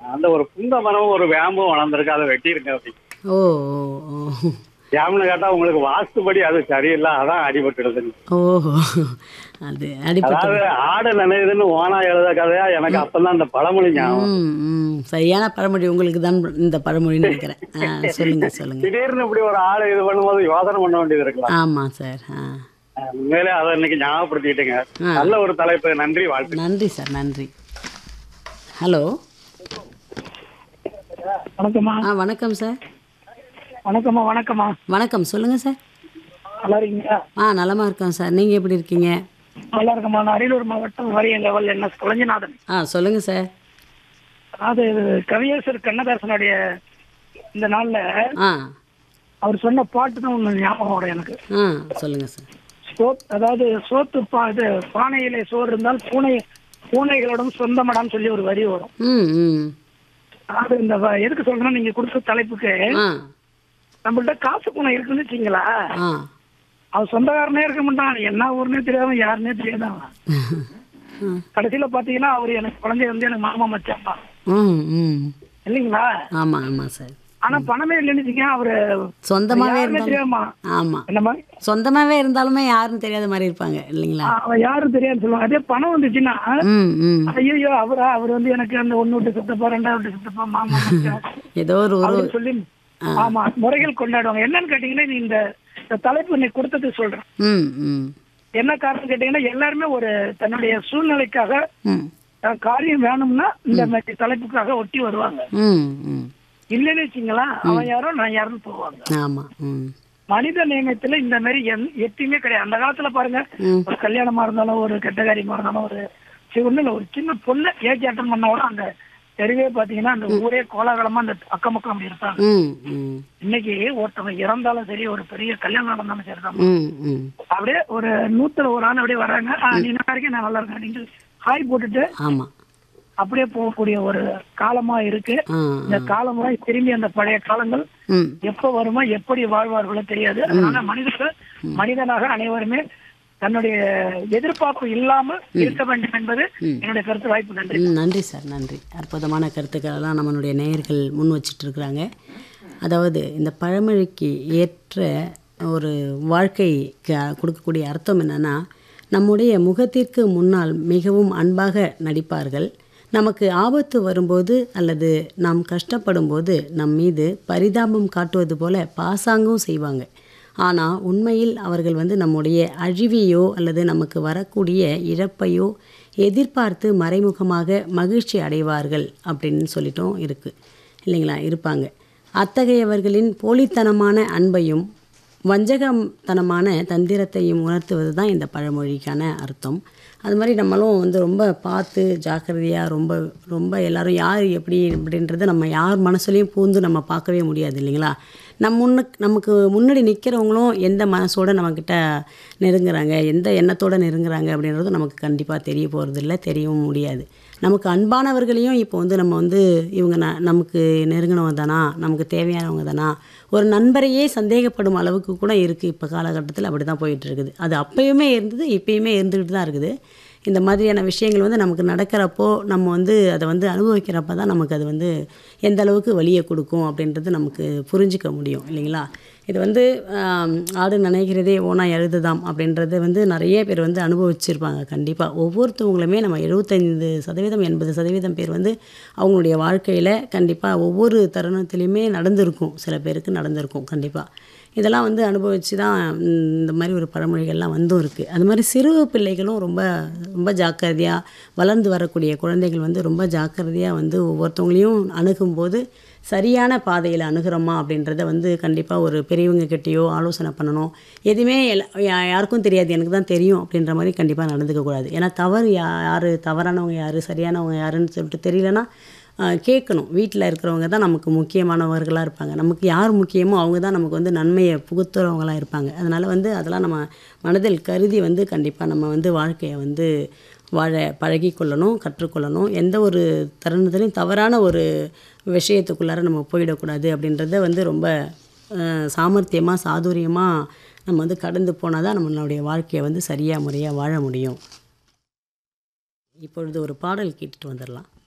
அந்த ஒரு புங்க மரம் ஒரு வேம்பும் வளர்ந்துருக்கு அதை வெட்டிருங்க அப்படி ஓ ஓ ஓ ஏன்னு கேட்டா உங்களுக்கு வாஸ்துபடி அது சரியில்லை அதான் அடிபட்டுடுதுன்னு ஓஹோ அது அடிப்பட்ட அதாவது ஆடு நினைவுதுன்னு ஓனா எழுத கதையா எனக்கு அப்பதான் அந்த பழமொழி ஞாபகம் ம் ம் சரியான பழமொழி உங்களுக்கு தான் இந்த பழமொழின்னு நினைக்கிறேன் ஆ சொல்லுங்க சொல்லுங்க திடீர்னு இப்படி ஒரு ஆடு இது பண்ணும்போது யோசனை பண்ண வேண்டியது இருக்கலாம் ஆமாம் சார் ஆ அஹ் உண்மையிலே அதை இன்னைக்கு ஞாபகப்படுத்திக்கிட்டுங்க ஆ. நல்ல ஒரு தலைப்பு நன்றி வாழ்த்து நன்றி சார் நன்றி ஹலோ வணக்கம்மா ஆ வணக்கம் சார் வணக்கம்மா வணக்கம்மா வணக்கம் சொல்லுங்கள் சார் நல்லா இருக்கீங்களா ஆ நலமாக இருக்கோம் சார் நீங்கள் எப்படி இருக்கீங்க நல்லா இருக்கம்மா நான் அரியலூர் மாவட்டம் வரியன் லெவல் என்ன குழஞ்சிநாதன் ஆ சொல்லுங்கள் சார் அதாவது கவியரசர் கண்ணதாசனுடைய இந்த நாள்ல ஆ அவர் சொன்ன பாட்டு தான் ஒன்று ஞாபகம் வரும் எனக்கு ஆ சொல்லுங்கள் சார் சோத் அதாவது சோத்து பா இது பானையிலே சோறு இருந்தால் பூனை பூனைகளோடும் சொந்தமடான்னு சொல்லி ஒரு வரி வரும் ம் ம் அதாவது இந்த வ- எதுக்கு சொல்றேன்னா நீங்க கொடுத்த தலைப்புக்கு ஆ நம்மள்ட்ட காசு பூனை இருக்குன்னு வச்சுங்களா ஆ அவன் சொந்தக்காரனே இருக்க மாட்டான் என்ன ஊருன்னே தெரியாம யாருன்னே தெரியாது அவன் கடைசியில பாத்தீங்கன்னா அவர் எனக்கு குழந்தை வந்து எனக்கு மாமா மச்சாப்பா ம் ம் இல்லைங்களா ஆமாம் ஆமாம் சார் ஆனா பணமே இல்லைன்னு வச்சுக்கோங்க, அவரு சொந்தமாகவே யாருமே இருந்தாலும் தெரியாமா ஆமாம் என்ன மாதிரி சொந்தமாகவே இருந்தாலுமே யாருன்னு தெரியாத மாதிரி இருப்பாங்க இல்லைங்களா ஆ, அவன் யாரும் தெரியாது சொல்லுவாங்க அதே பணம் வந்துச்சுன்னா ம் ம் ஐயோ அவரா அவர் வந்து எனக்கு அந்த ஒண்ணு விட்டு சித்தப்பா ரெண்டாவது விட்டு சித்தப்பா மாமா மச்சான் ஏதோ ஒரு ஒரு அப்படின்னு சொல்லி ஆமா முறைகள் கொண்டாடுவாங்க என்னன்னு கேட்டீங்கன்னா நீ இந்த இந்த தலைப்பு நீ கொடுத்தது சொல்றேன் ம் ம் என்ன காரணம் கேட்டீங்கன்னா எல்லாருமே ஒரு தன்னுடைய சூழ்நிலைக்காக ம் அஹ், காரியம் வேணும்னா இந்த மாதிரி தலைப்புக்காக ஒட்டி வருவாங்க ம் ம் இல்லைன்னு வச்சுங்களா அவன் யாரோ நான் யாருன்னு போவாங்க ஆமாம் ம் மனித நியமத்துல இந்த மாதிரி எந்- எப்பயுமே கிடையாது அந்த காலத்துல பாருங்க ம். ஒரு கல்யாணமா இருந்தாலும் ஒரு கெட்ட காரியமா இருந்தாலும் ஒரு சரி, ஒண்ணும் இல்ல ஒரு சின்ன பொண்ணு ஏஜ் அட்டன் பண்ண கூட அந்த தெருவே பாத்தீங்கன்னா அந்த ஊரே கோலாகலமா அந்த அக்கம் பக்கம் அப்படி இருப்பாங்க ம் ம் இன்னைக்கு ஒருத்தவங்க இறந்தாலும் சரி ஒரு பெரிய கல்யாணம் நடந்தாலும் சரிதான் ம் ம் அப்படியே ஒரு நூத்துல ஒரு ஆள் அப்படியே வராங்க "ஆ, நீ நல்லா இருக்கேன் நான் நல்லா இருக்கேன் அப்படின்னு ஹாய் போட்டுட்டு ஆமாம் அப்படியே போகக்கூடிய ஒரு காலமா இருக்கு ஆ இந்த காலமுறை திரும்பி அந்த பழைய காலங்கள் ம் எப்ப வருமோ எப்படி வாழ்வார்களோ தெரியாது அதனால மனிதர்கள் மனிதனாக அனைவருமே தன்னுடைய எதிர்பார்ப்பு இல்லாம இருக்க வேண்டும் என்பது என்னுடைய கருத்து வாய்ப்பு நன்றி ம், நன்றி சார் நன்றி அற்புதமான கருத்துக்களெல்லாம் நம்மளுடைய நேயர்கள் முன் வச்சிட்டு இருக்கிறாங்க அதாவது இந்த பழமொழிக்கு ஏற்ற ஒரு வாழ்க்கைக்கு கொடுக்கக்கூடிய அர்த்தம் என்னன்னா நம்முடைய முகத்திற்கு முன்னால் மிகவும் அன்பாக நடிப்பார்கள் நமக்கு ஆபத்து வரும்போது அல்லது நாம் கஷ்டப்படும் போது நம் மீது பரிதாபம் காட்டுவது போல பாசாங்கும் செய்வாங்க ஆனால் உண்மையில் அவர்கள் வந்து நம்முடைய அழிவையோ அல்லது நமக்கு வரக்கூடிய இழப்பையோ எதிர்பார்த்து மறைமுகமாக மகிழ்ச்சி அடைவார்கள் அப்படின்னு சொல்லிட்டும் இருக்குது இல்லைங்களா இருப்பாங்க அத்தகையவர்களின் போலித்தனமான அன்பையும் வஞ்சகத்தனமான தந்திரத்தையும் உணர்த்துவது தான் இந்த பழமொழிக்கான அர்த்தம் அது மாதிரி நம்மளும் வந்து ரொம்ப பார்த்து ஜாக்கிரதையாக ரொம்ப ரொம்ப எல்லாரும் யார் எப்படி அப்படின்றத நம்ம யார் மனசுலையும் பூந்து நம்ம பார்க்கவே முடியாது இல்லைங்களா நம் முன்னுக்கு நமக்கு முன்னாடி நிற்கிறவங்களும் எந்த மனசோட நம்மக்கிட்ட நெருங்குறாங்க எந்த எண்ணத்தோடு நெருங்குறாங்க அப்படின்றது நமக்கு கண்டிப்பாக தெரிய போகிறதில்ல தெரியவும் முடியாது நமக்கு அன்பானவர்களையும் இப்போ வந்து நம்ம வந்து இவங்க ந நமக்கு நெருங்கினவங்க தானா நமக்கு தேவையானவங்க தானா ஒரு நண்பரையே சந்தேகப்படும் அளவுக்கு கூட இருக்குது இப்போ காலகட்டத்தில் அப்படி தான் போயிட்டு இருக்குது அது அப்பயுமே இருந்தது இப்பயுமே இருந்துக்கிட்டு தான் இருக்குது இந்த மாதிரியான விஷயங்கள் வந்து நமக்கு நடக்கிறப்போ நம்ம வந்து அதை வந்து அனுபவிக்கிறப்ப தான் நமக்கு அது வந்து எந்த அளவுக்கு வலியை கொடுக்கும் அப்படின்றது நமக்கு புரிஞ்சிக்க முடியும் இல்லைங்களா இது வந்து ஆம், ஆடு நினைக்கிறதே ஓனா எழுதுதாம் அப்படின்றது வந்து நிறைய பேர் வந்து அனுபவிச்சிருப்பாங்க கண்டிப்பாக ஒவ்வொருத்தவங்களுமே நம்ம எழுபத்தைந்து சதவீதம் எண்பது சதவீதம் பேர் வந்து அவங்களுடைய வாழ்க்கையில் கண்டிப்பாக ஒவ்வொரு தருணத்துலேயுமே நடந்திருக்கும் சில பேருக்கு நடந்திருக்கும் கண்டிப்பாக இதெல்லாம் வந்து அனுபவித்து தான் ம், இந்த மாதிரி ஒரு பழமொழிகள்லாம் வந்தும் இருக்குது அது மாதிரி சிறு பிள்ளைகளும் ரொம்ப ரொம்ப ஜாக்கிரதையாக வளர்ந்து வரக்கூடிய குழந்தைகள் வந்து ரொம்ப ஜாக்கிரதையாக வந்து ஒவ்வொருத்தவங்களையும் அணுகும்போது சரியான பாதையில் அணுகிறோமா அப்படின்றத வந்து கண்டிப்பாக ஒரு பெரியவங்க கிட்டேயோ ஆலோசனை பண்ணணும் எதுவுமே எல்லா- யா- யாருக்கும் தெரியாது எனக்கு தான் தெரியும் அப்படின்ற மாதிரி கண்டிப்பாக நடந்துக்கக்கூடாது ஏன்னா தவறு யா யார் தவறானவங்க யார் சரியானவங்க யாருன்னு சொல்லிட்டு தெரியலனா ஆஹ், கேட்கணும் வீட்டில் இருக்கிறவங்க தான் நமக்கு முக்கியமானவர்களாக இருப்பாங்க நமக்கு யார் முக்கியமோ அவங்க தான் நமக்கு வந்து நன்மையை புகுத்துறவங்களாக இருப்பாங்க அதனால் வந்து அதெல்லாம் நம்ம மனதில் கருதி வந்து கண்டிப்பாக நம்ம வந்து வாழ்க்கையை வந்து வாழ பழகி கொள்ளணும் கற்றுக்கொள்ளணும் எந்த ஒரு தருணத்துலையும் தவறான ஒரு விஷயத்துக்குள்ளார நம்ம போயிடக்கூடாது அப்படின்றத வந்து ரொம்ப சாமர்த்தியமாக சாதுரியமாக நம்ம வந்து கடந்து போனால் தான் நம்மளுடைய வாழ்க்கையை வந்து சரியாக முறையாக வாழ முடியும் இப்பொழுது ஒரு பாடல் கேட்டுட்டு வந்துடலாம்